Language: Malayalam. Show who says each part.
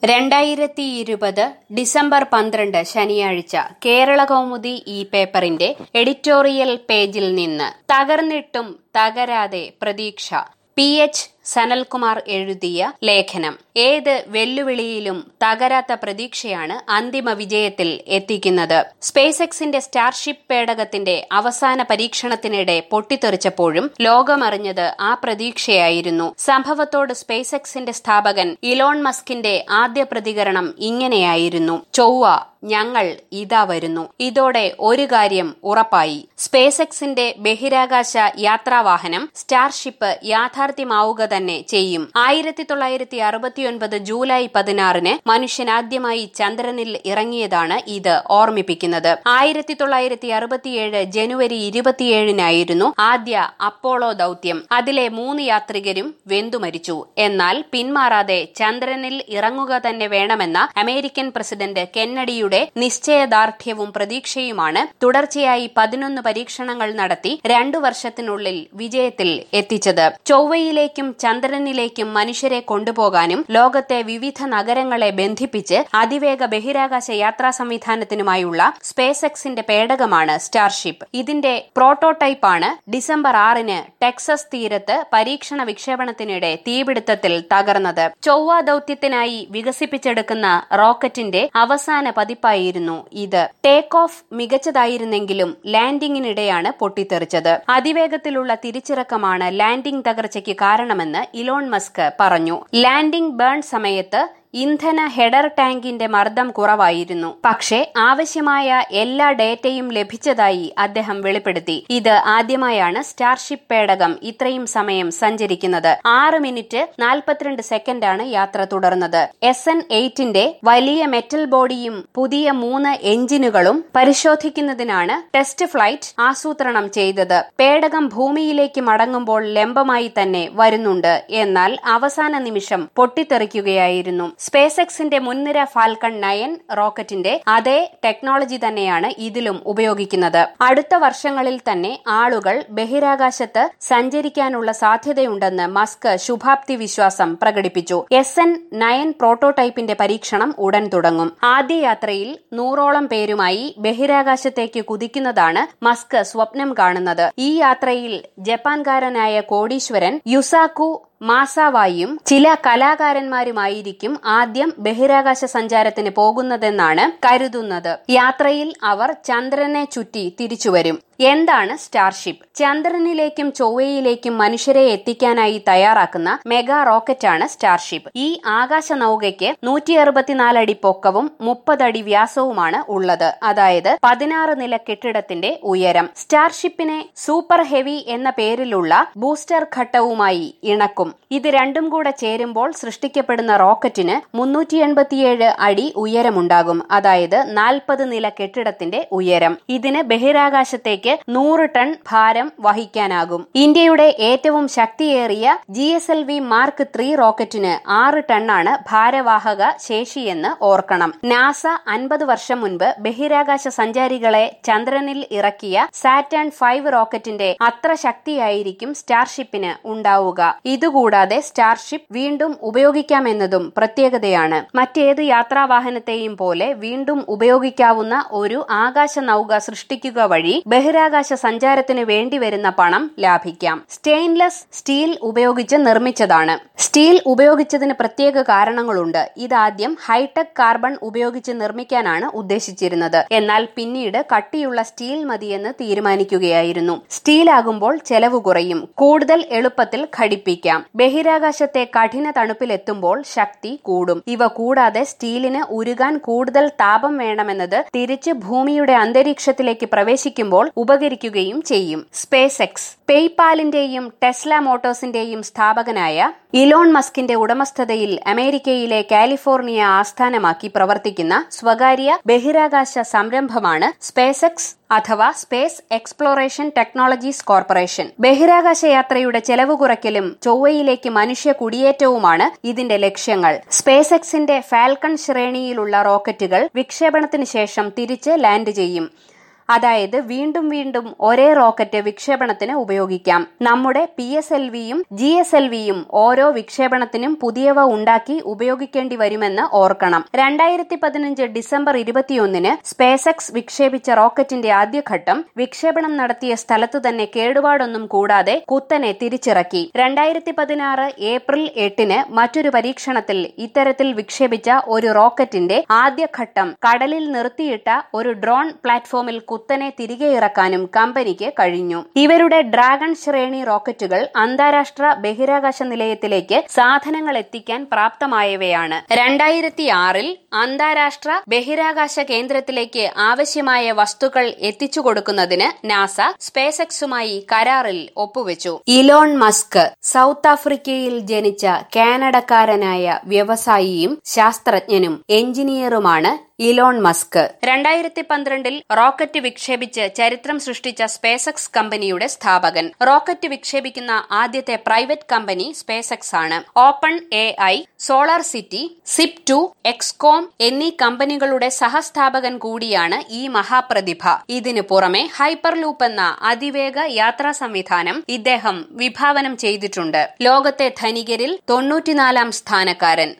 Speaker 1: രണ്ടായിരത്തി ഇരുപത് ഡിസംബർ പന്ത്രണ്ട് ശനിയാഴ്ച കേരള കൗമുദി ഈ പേപ്പറിന്റെ എഡിറ്റോറിയൽ പേജിൽ നിന്ന് തകർന്നിട്ടും തകരാതെ പ്രതീക്ഷ പി എച്ച് സനൽകുമാർ എഴുതിയ ലേഖനം ഏത് വെല്ലുവിളിയിലും തകരാത്ത പ്രതീക്ഷയാണ് അന്തിമ വിജയത്തിൽ എത്തിക്കുന്നത് സ്പേസ് എക്സിന്റെ സ്റ്റാർഷിപ്പ് പേടകത്തിന്റെ അവസാന പരീക്ഷണത്തിനിടെ പൊട്ടിത്തെറിച്ചപ്പോഴും ലോകമറിഞ്ഞത് ആ പ്രതീക്ഷയായിരുന്നു സംഭവത്തോട് സ്പേസ് എക്സിന്റെ സ്ഥാപകൻ ഇലോൺ മസ്കിന്റെ ആദ്യ പ്രതികരണം ഇങ്ങനെയായിരുന്നു ചൊവ്വ ഞങ്ങൾ ഇതാ വരുന്നു ഇതോടെ ഒരു കാര്യം ഉറപ്പായി സ്പേസ് എക്സിന്റെ ബഹിരാകാശ യാത്രാവാഹനം സ്റ്റാർഷിപ്പ് യാഥാർത്ഥ്യമാവുക തന്നെ ചെയ്യും ആയിരത്തി തൊള്ളായിരത്തി അറുപത്തിയൊൻപത് ജൂലൈ പതിനാറിന് മനുഷ്യൻ ആദ്യമായി ചന്ദ്രനിൽ ഇറങ്ങിയതാണ് ഇത് ഓർമ്മിപ്പിക്കുന്നത് ആയിരത്തി തൊള്ളായിരത്തി അറുപത്തിയേഴ് ജനുവരി ഇരുപത്തിയേഴിനായിരുന്നു ആദ്യ അപ്പോളോ ദൌത്യം അതിലെ മൂന്ന് യാത്രികരും വെന്തുമരിച്ചു എന്നാൽ പിന്മാറാതെ ചന്ദ്രനിൽ ഇറങ്ങുക തന്നെ വേണമെന്ന അമേരിക്കൻ പ്രസിഡന്റ് കെന്നഡിയുടെ നിശ്ചയദാർഢ്യവും പ്രതീക്ഷയുമാണ് തുടർച്ചയായി പതിനൊന്ന് പരീക്ഷണങ്ങൾ നടത്തി രണ്ടു വർഷത്തിനുള്ളിൽ വിജയത്തിൽ എത്തിച്ചത് ചൊവ്വയിലേക്കും ചന്ദ്രനിലേക്കും മനുഷ്യരെ കൊണ്ടുപോകാനും ലോകത്തെ വിവിധ നഗരങ്ങളെ ബന്ധിപ്പിച്ച് അതിവേഗ ബഹിരാകാശ യാത്രാ സംവിധാനത്തിനുമായുള്ള സ്പേസ് എക്സിന്റെ പേടകമാണ് സ്റ്റാർഷിപ്പ് ഇതിന്റെ പ്രോട്ടോടൈപ്പാണ് ഡിസംബർ ആറിന് ടെക്സസ് തീരത്ത് പരീക്ഷണ വിക്ഷേപണത്തിനിടെ തീപിടുത്തത്തിൽ തകർന്നത് ചൊവ്വ ദൌത്യത്തിനായി വികസിപ്പിച്ചെടുക്കുന്ന റോക്കറ്റിന്റെ അവസാന പതിപ്പായിരുന്നു ഇത് ടേക്ക് ഓഫ് മികച്ചതായിരുന്നെങ്കിലും ലാൻഡിംഗിനിടെയാണ് പൊട്ടിത്തെറിച്ചത് അതിവേഗത്തിലുള്ള തിരിച്ചിറക്കമാണ് ലാൻഡിംഗ് തകർച്ചയ്ക്ക് കാരണമെന്ന് ഇലോൺ മസ്ക് പറഞ്ഞു ലാൻഡിംഗ് ബേൺ സമയത്ത് ഇന്ധന ഹെഡർ ടാങ്കിന്റെ മർദ്ദം കുറവായിരുന്നു പക്ഷേ ആവശ്യമായ എല്ലാ ഡേറ്റയും ലഭിച്ചതായി അദ്ദേഹം വെളിപ്പെടുത്തി ഇത് ആദ്യമായാണ് സ്റ്റാർഷിപ്പ് പേടകം ഇത്രയും സമയം സഞ്ചരിക്കുന്നത് ആറ് മിനിറ്റ് നാൽപ്പത്തിരണ്ട് സെക്കൻഡാണ് യാത്ര തുടർന്നത് എസ് എൻ എയ്റ്റിന്റെ വലിയ മെറ്റൽ ബോഡിയും പുതിയ മൂന്ന് എഞ്ചിനുകളും പരിശോധിക്കുന്നതിനാണ് ടെസ്റ്റ് ഫ്ലൈറ്റ് ആസൂത്രണം ചെയ്തത് പേടകം ഭൂമിയിലേക്ക് മടങ്ങുമ്പോൾ ലംബമായി തന്നെ വരുന്നുണ്ട് എന്നാൽ അവസാന നിമിഷം പൊട്ടിത്തെറിക്കുകയായിരുന്നു സ്പേസ് എക്സിന്റെ മുൻനിര ഫാൽക്കൺ നയൻ റോക്കറ്റിന്റെ അതേ ടെക്നോളജി തന്നെയാണ് ഇതിലും ഉപയോഗിക്കുന്നത് അടുത്ത വർഷങ്ങളിൽ തന്നെ ആളുകൾ ബഹിരാകാശത്ത് സഞ്ചരിക്കാനുള്ള സാധ്യതയുണ്ടെന്ന് മസ്ക് ശുഭാപ്തി വിശ്വാസം പ്രകടിപ്പിച്ചു എസ് എൻ നയൻ പ്രോട്ടോടൈപ്പിന്റെ പരീക്ഷണം ഉടൻ തുടങ്ങും ആദ്യ യാത്രയിൽ നൂറോളം പേരുമായി ബഹിരാകാശത്തേക്ക് കുതിക്കുന്നതാണ് മസ്ക് സ്വപ്നം കാണുന്നത് ഈ യാത്രയിൽ ജപ്പാൻകാരനായ കോടീശ്വരൻ യുസാക്കു മാസാവായും ചില കലാകാരന്മാരുമായിരിക്കും ആദ്യം ബഹിരാകാശ സഞ്ചാരത്തിന് പോകുന്നതെന്നാണ് കരുതുന്നത് യാത്രയിൽ അവർ ചന്ദ്രനെ ചുറ്റി തിരിച്ചുവരും എന്താണ് സ്റ്റാർഷിപ്പ് ചന്ദ്രനിലേക്കും ചൊവ്വയിലേക്കും മനുഷ്യരെ എത്തിക്കാനായി തയ്യാറാക്കുന്ന മെഗാ റോക്കറ്റാണ് സ്റ്റാർഷിപ്പ് ഈ ആകാശ നൌകയ്ക്ക് നൂറ്റി അറുപത്തിനാല് അടി പൊക്കവും മുപ്പത് അടി വ്യാസവുമാണ് ഉള്ളത് അതായത് പതിനാറ് നില കെട്ടിടത്തിന്റെ ഉയരം സ്റ്റാർഷിപ്പിനെ സൂപ്പർ ഹെവി എന്ന പേരിലുള്ള ബൂസ്റ്റർ ഘട്ടവുമായി ഇണക്കും ഇത് രണ്ടും കൂടെ ചേരുമ്പോൾ സൃഷ്ടിക്കപ്പെടുന്ന റോക്കറ്റിന് മുന്നൂറ്റി എൺപത്തിയേഴ് അടി ഉയരമുണ്ടാകും അതായത് നാൽപ്പത് നില കെട്ടിടത്തിന്റെ ഉയരം ഇതിന് ബഹിരാകാശത്തേക്ക് നൂറ് ടൺ ഭാരം വഹിക്കാനാകും ഇന്ത്യയുടെ ഏറ്റവും ശക്തിയേറിയ G S L V Mark three റോക്കറ്റിന് ആറ് ടണ്ണാണ് ഭാരവാഹക ശേഷിയെന്ന് ഓർക്കണം നാസ അൻപത് വർഷം മുൻപ് ബഹിരാകാശ സഞ്ചാരികളെ ചന്ദ്രനിൽ ഇറക്കിയ സാറ്റേൺ ഫൈവ് റോക്കറ്റിന്റെ അത്ര ശക്തിയായിരിക്കും സ്റ്റാർഷിപ്പിന് ഉണ്ടാവുക ഇതുകൂടാതെ സ്റ്റാർഷിപ്പ് വീണ്ടും ഉപയോഗിക്കാമെന്നതും പ്രത്യേകതയാണ് മറ്റേത് യാത്രാവാഹനത്തെയും പോലെ വീണ്ടും ഉപയോഗിക്കാവുന്ന ഒരു ആകാശ നൌക സൃഷ്ടിക്കുക വഴി ബഹിരാകാശ സഞ്ചാരത്തിന് വേണ്ടിവരുന്ന പണം ലാഭിക്കാം സ്റ്റെയിൻലെസ് സ്റ്റീൽ ഉപയോഗിച്ച് നിർമ്മിച്ചതാണ് സ്റ്റീൽ ഉപയോഗിച്ചതിന് പ്രത്യേക കാരണങ്ങളുണ്ട് ഇതാദ്യം ഹൈടെക് കാർബൺ ഉപയോഗിച്ച് നിർമ്മിക്കാനാണ് ഉദ്ദേശിച്ചിരുന്നത് എന്നാൽ പിന്നീട് കട്ടിയുള്ള സ്റ്റീൽ മതിയെന്ന് തീരുമാനിക്കുകയായിരുന്നു സ്റ്റീലാകുമ്പോൾ ചെലവ് കുറയും കൂടുതൽ എളുപ്പത്തിൽ ഘടിപ്പിക്കാം ബഹിരാകാശത്തെ കഠിന തണുപ്പിലെത്തുമ്പോൾ ശക്തി കൂടും ഇവ കൂടാതെ സ്റ്റീലിന് ഉരുകാൻ കൂടുതൽ താപം വേണമെന്നത് തിരിച്ച് ഭൂമിയുടെ അന്തരീക്ഷത്തിലേക്ക് പ്രവേശിക്കുമ്പോൾ ഉപകരിക്കുകയും ചെയ്യും സ്പേസ് എക്സ് പേയ്പാലിന്റെയും ടെസ്ല മോട്ടോഴ്സിന്റെയും സ്ഥാപകനായ ഇലോൺ മസ്കിന്റെ ഉടമസ്ഥതയിൽ അമേരിക്കയിലെ കാലിഫോർണിയ ആസ്ഥാനമാക്കി പ്രവർത്തിക്കുന്ന സ്വകാര്യ ബഹിരാകാശ സംരംഭമാണ് സ്പേസ് എക്സ് അഥവാ സ്പേസ് എക്സ്പ്ലോറേഷൻ ടെക്നോളജീസ് കോർപ്പറേഷൻ ബഹിരാകാശ യാത്രയുടെ ചെലവ് കുറയ്ക്കലും ചൊവ്വയിലേക്ക് മനുഷ്യ കുടിയേറ്റവുമാണ് ഇതിന്റെ ലക്ഷ്യങ്ങൾ സ്പേസ് എക്സിന്റെ ഫാൽക്കൺ ശ്രേണിയിലുള്ള റോക്കറ്റുകൾ വിക്ഷേപണത്തിന് ശേഷം തിരിച്ച് ലാൻഡ് ചെയ്യും അതായത് വീണ്ടും വീണ്ടും ഒരേ റോക്കറ്റ് വിക്ഷേപണത്തിന് ഉപയോഗിക്കാം നമ്മുടെ പി എസ് എൽ വിയും ജി എസ് എൽ വിയും ഓരോ വിക്ഷേപണത്തിനും പുതിയവ ഉണ്ടാക്കി ഉപയോഗിക്കേണ്ടി വരുമെന്ന് ഓർക്കണം രണ്ടായിരത്തി പതിനഞ്ച് ഡിസംബർ ഇരുപത്തിയൊന്നിന് സ്പേസ് എക്സ് വിക്ഷേപിച്ച റോക്കറ്റിന്റെ ആദ്യഘട്ടം വിക്ഷേപണം നടത്തിയ സ്ഥലത്ത് തന്നെ കേടുപാടൊന്നും കൂടാതെ കുത്തനെ തിരിച്ചിറക്കി രണ്ടായിരത്തി പതിനാറ് ഏപ്രിൽ എട്ടിന് മറ്റൊരു പരീക്ഷണത്തിൽ ഇത്തരത്തിൽ വിക്ഷേപിച്ച ഒരു റോക്കറ്റിന്റെ ആദ്യഘട്ടം കടലിൽ നിർത്തിയിട്ട ഒരു ഡ്രോൺ പ്ലാറ്റ്ഫോമിൽ കുത്തനെ തിരികെ ഇറക്കാനും കമ്പനിക്ക് കഴിഞ്ഞു ഇവരുടെ ഡ്രാഗൺ ശ്രേണി റോക്കറ്റുകൾ അന്താരാഷ്ട്ര ബഹിരാകാശ നിലയത്തിലേക്ക് സാധനങ്ങൾ എത്തിക്കാൻ പ്രാപ്തമായവയാണ് രണ്ടായിരത്തി ആറിൽ അന്താരാഷ്ട്ര ബഹിരാകാശ കേന്ദ്രത്തിലേക്ക് ആവശ്യമായ വസ്തുക്കൾ എത്തിച്ചു കൊടുക്കുന്നതിന് നാസ സ്പേസ് എക്സുമായി കരാറിൽ ഒപ്പുവെച്ചു ഇലോൺ മസ്ക് സൗത്ത് ആഫ്രിക്കയിൽ ജനിച്ച കാനഡക്കാരനായ വ്യവസായിയും ശാസ്ത്രജ്ഞനും എഞ്ചിനീയറുമാണ് ഇലോൺ മസ്ക് രണ്ടായിരത്തി പന്ത്രണ്ടിൽ റോക്കറ്റ് വിക്ഷേപിച്ച് ചരിത്രം സൃഷ്ടിച്ച സ്പേസ് എക്സ് കമ്പനിയുടെ സ്ഥാപകൻ റോക്കറ്റ് വിക്ഷേപിക്കുന്ന ആദ്യത്തെ പ്രൈവറ്റ് കമ്പനി സ്പേസ് എക്സ് ആണ് Open A I Solar City Zip two X com എന്നീ കമ്പനികളുടെ സഹസ്ഥാപകൻ കൂടിയാണ് ഈ മഹാപ്രതിഭ ഇതിനു പുറമെ ഹൈപ്പർ ലൂപ്പ് എന്ന അതിവേഗ യാത്രാ സംവിധാനം ഇദ്ദേഹം വിഭാവനം ചെയ്തിട്ടുണ്ട് ലോകത്തെ ധനികരിൽ തൊണ്ണൂറ്റിനാലാം സ്ഥാനക്കാരൻ